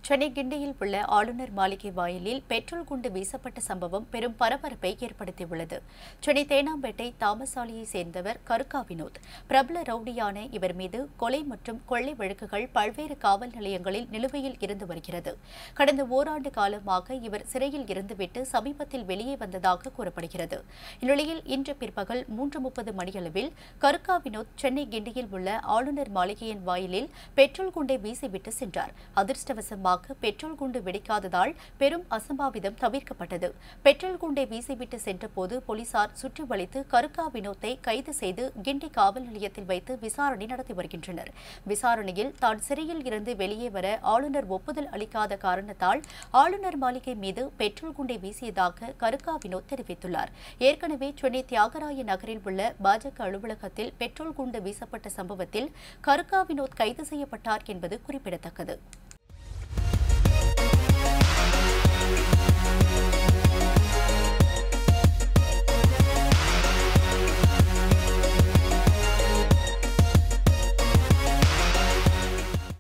சென்னை கிண்டியில் உள்ள ஆளுநர் மாளிகை வாயிலில் பெட்ரோல் குண்டு வீசப்பட்ட சம்பவம் பெரும் பரபரப்பை ஏற்படுத்தியுள்ளது சென்னை தேனாம்பேட்டை தாமசாலியை சேர்ந்தவர் கருக்கா வினோத் பிரபல ரவுடியான இவர் மீது கொலை மற்றும் கொள்ளை வழக்குகள் பல்வேறு காவல் நிலையங்களில் நிலுவையில் இருந்து வருகிறது கடந்த ஓராண்டு காலமாக இவர் சிறையில் இருந்துவிட்டு சமீபத்தில் வெளியே வந்ததாக கூறப்படுகிறது இந்நிலையில் இன்று பிற்பகல் மூன்று முப்பது மணியளவில் கருக்கா வினோத் சென்னை கிண்டியில் உள்ள ஆளுநர் மாளிகையின் வாயிலில் பெட்ரோல் குண்டை வீசிவிட்டு சென்றார் அதிர்ஷ்டவசமாக பெட்ரோல் குண்டு வெடிக்காததால் பெரும் அசம்பாவிதம் தவிர்க்கப்பட்டது பெட்ரோல் குண்டை வீசிவிட்டு சென்றபோது போலீசார் சுற்றி வளைத்து கருக்கா வினோத்தை கைது செய்து கிண்டி காவல் நிலையத்தில் வைத்து விசாரணை நடத்தி வருகின்றனர் விசாரணையில் தான் சிறையில் இருந்து வெளியே வர ஆளுநர் ஒப்புதல் அளிக்காத காரணத்தால் ஆளுநர் மாளிகை மீது பெட்ரோல் குண்டை வீசியதாக கருக்கா வினோத் தெரிவித்துள்ளார் ஏற்கனவே சென்னை தியாகராய நகரில் உள்ள பாஜக அலுவலகத்தில் பெட்ரோல் குண்டு வீசப்பட்ட சம்பவத்தில் கருக்கா வினோத் கைது செய்யப்பட்டார் என்பது குறிப்பிடத்தக்கது